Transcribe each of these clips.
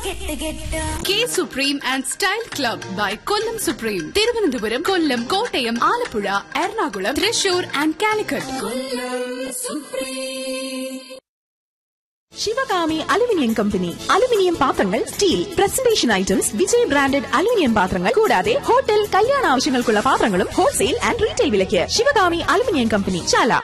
K supreme and style club by Kollam supreme Thiruvananthapuram Kollam Kottayam Alappuzha Ernakulam Thrissur and Calicut Sivakami aluminium company aluminium പാത്രങ്ങൾ steel presentation items Vijay branded aluminium പാത്രങ്ങൾ കൂടാതെ hotel കല്യാണ ആവശ്യങ്ങൾക്കുള്ള പാത്രങ്ങളും wholesale and retail വിലയ്ക്ക് Sivakami aluminium company Chala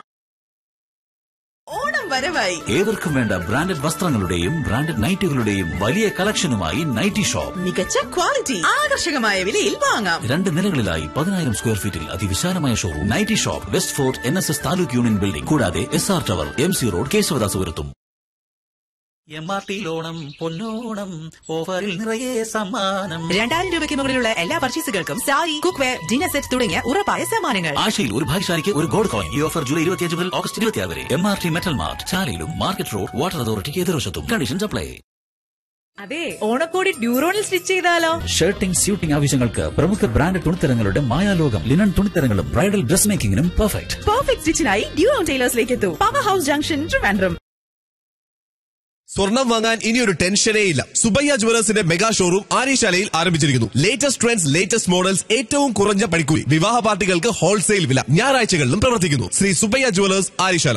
Onam വരവായി ഏവർക്കും വേണ്ട ബ്രാൻഡഡ് വസ്ത്രങ്ങളുടെയും ബ്രാൻഡഡ് നൈറ്റുകളുടെയും വലിയ കളക്ഷനുമായി നൈറ്റി ഷോപ്പ് മികച്ച ക്വാളിറ്റി ആകർഷകമായ വിലയിൽ വാങ്ങാം രണ്ട് നിലകളിലായി പതിനായിരം സ്ക്വയർ ഫീറ്റിൽ അതിവിശാലമായ showroom nightie shop west fort N S S taluk union building കൂടാതെ S R tower M C road കേശവദാസുപുരത്തും എം ആർ ടി ലോണം പൊന്നോണം ഓഫറിൽ നിറയെ സമ്മാനം രണ്ടായിരം രൂപയ്ക്ക് മുകളിലുള്ള എല്ലാ പർച്ചേസുകൾക്കും sari cook ware dinner set തുടങ്ങിയ ഉറപ്പായ സമ്മാനങ്ങൾ ആഴ്ചയിൽ ഒരു ഭാഗ്യശാലിക്ക് ഒരു ഗോൾഡ് കോയിൻ ഈ ഓഫർ ജൂലൈ ഇരുപത്തിയഞ്ച് മുതൽ ഓഗസ്റ്റ് ഇരുപത്തിയാറ് വരെ M R T metal mart ചാലയിലും മാർക്കറ്റ് റോഡ് വാട്ടർ അതോറിറ്റിക്ക് എതിർവശത്തും കണ്ടീഷൻസ് അപ്ലൈ അതെ ഓണക്കോടി ഡ്യൂറോണിൽ സ്റ്റിച്ച് ചെയ്താലോ ഷർട്ടിംഗ് സ്യൂട്ടിംഗ് ആവശ്യങ്ങൾക്ക് പ്രമുഖ ബ്രാൻഡ് തുണിത്തരങ്ങളുടെ മായാലോകം ലിനൻ തുണിത്തരങ്ങളും ബ്രൈഡൽ ഡ്രസ് മേക്കിംഗിനും പെർഫെക്റ്റ് പെർഫെക്റ്റ് സ്റ്റിച്ചിനായി ഡ്യൂറോൺ ടൈലേഴ്സിലേക്ക് എത്തൂ പവർ ഹൗസ് ജംഗ്ഷൻ ട്രിവാൻഡ്രം സ്വർണം വാങ്ങാൻ ഇനി ഒരു ടെൻഷനേ ഇല്ല സുബയ്യ ജുവലേഴ്സിന്റെ മെഗാ ഷോറൂം ആര്യശാലയിൽ ആരംഭിച്ചിരിക്കുന്നു ലേറ്റസ്റ്റ് ട്രെൻഡ്സ് ലേറ്റസ്റ്റ് മോഡൽസ് ഏറ്റവും കുറഞ്ഞ പണിക്കൂലി വിവാഹ പാർട്ടികൾക്ക് ഹോൾസെയിൽ വില ഞായറാഴ്ചകളിലും പ്രവർത്തിക്കുന്നു ശ്രീ സുബയ്യ ജുവലേഴ്സ് ആര്യശാല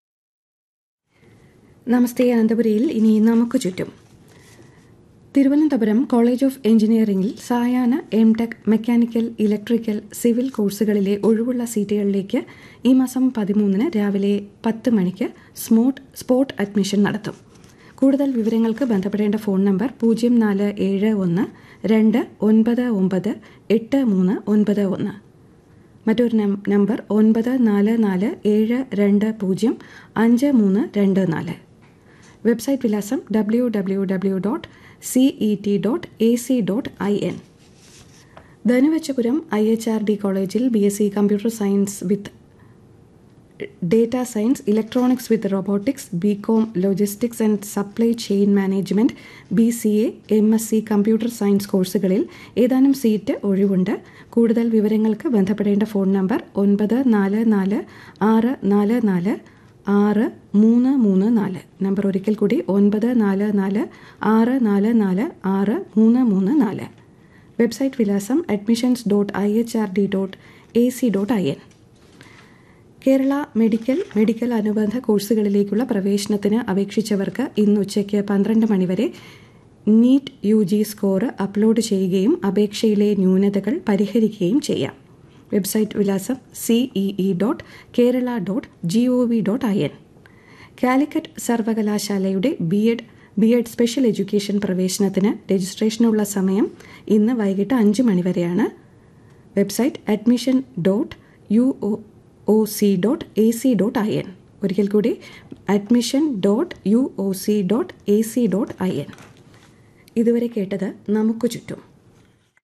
നമസ്തേ അനന്തപുരിയിൽ ഇനി നമുക്ക് ചുറ്റും തിരുവനന്തപുരം കോളേജ് ഓഫ് എഞ്ചിനീയറിംഗിൽ സായാഹ്ന M tech mechanical electrical civil കോഴ്സുകളിലെ ഒഴിവുള്ള സീറ്റുകളിലേക്ക് ഈ മാസം പതിമൂന്നിന് രാവിലെ പത്ത് മണിക്ക് സ്മോട്ട് സ്പോട്ട് അഡ്മിഷൻ നടത്തും കൂടുതൽ വിവരങ്ങൾക്ക് ബന്ധപ്പെടേണ്ട ഫോൺ നമ്പർ പൂജ്യം നാല് ഏഴ് ഒന്ന് രണ്ട് ഒൻപത് ഒമ്പത് എട്ട് മൂന്ന് ഒൻപത് ഒന്ന് മറ്റൊരു നം- നമ്പർ ഒൻപത് നാല് നാല് ഏഴ് രണ്ട് പൂജ്യം അഞ്ച് മൂന്ന് രണ്ട് നാല് വെബ്സൈറ്റ് വിലാസം W W W dot C E T dot A C dot I N Dhanuvachapuram I H R D കോളേജിൽ B S C computer science with data science electronics with robotics B com logistics and supply chain management B C A M S C computer science കോഴ്സുകളിൽ ഏതാനും seat ഒഴിവുണ്ട് കൂടുതൽ വിവരങ്ങൾക്ക് ബന്ധപ്പെടേണ്ട phone number ഒൻപത് നാല് നാല് ആറ് നാല് നാല് ആറ് മൂന്ന് മൂന്ന് നാല് നമ്പർ ഒരിക്കൽ കൂടി ഒൻപത് നാല് നാല് ആറ് നാല് നാല് ആറ് മൂന്ന് മൂന്ന് നാല് വെബ്സൈറ്റ് വിലാസം admissions dot I H R D dot A C dot I N Kerala medical medical അനുബന്ധ കോഴ്സുകളിലേക്കുള്ള പ്രവേശനത്തിന് അപേക്ഷിച്ചവർക്ക് ഇന്ന് ഉച്ചയ്ക്ക് പന്ത്രണ്ട് മണിവരെ NEET U G score upload ചെയ്യുകയും അപേക്ഷയിലെ ന്യൂനതകൾ പരിഹരിക്കുകയും ചെയ്യാം വെബ്സൈറ്റ് വിലാസം C E E dot Kerala dot G O V dot I N Calicut സർവകലാശാലയുടെ B Ed B Ed special education പ്രവേശനത്തിന് രജിസ്ട്രേഷനുള്ള സമയം ഇന്ന് വൈകിട്ട് അഞ്ച് മണിവരെയാണ് website admission dot U O O C dot A C dot I N ഒരിക്കൽ കൂടി admission dot U O C dot A C dot I N ഇതുവരെ കേട്ടത് നമുക്ക് ചുറ്റും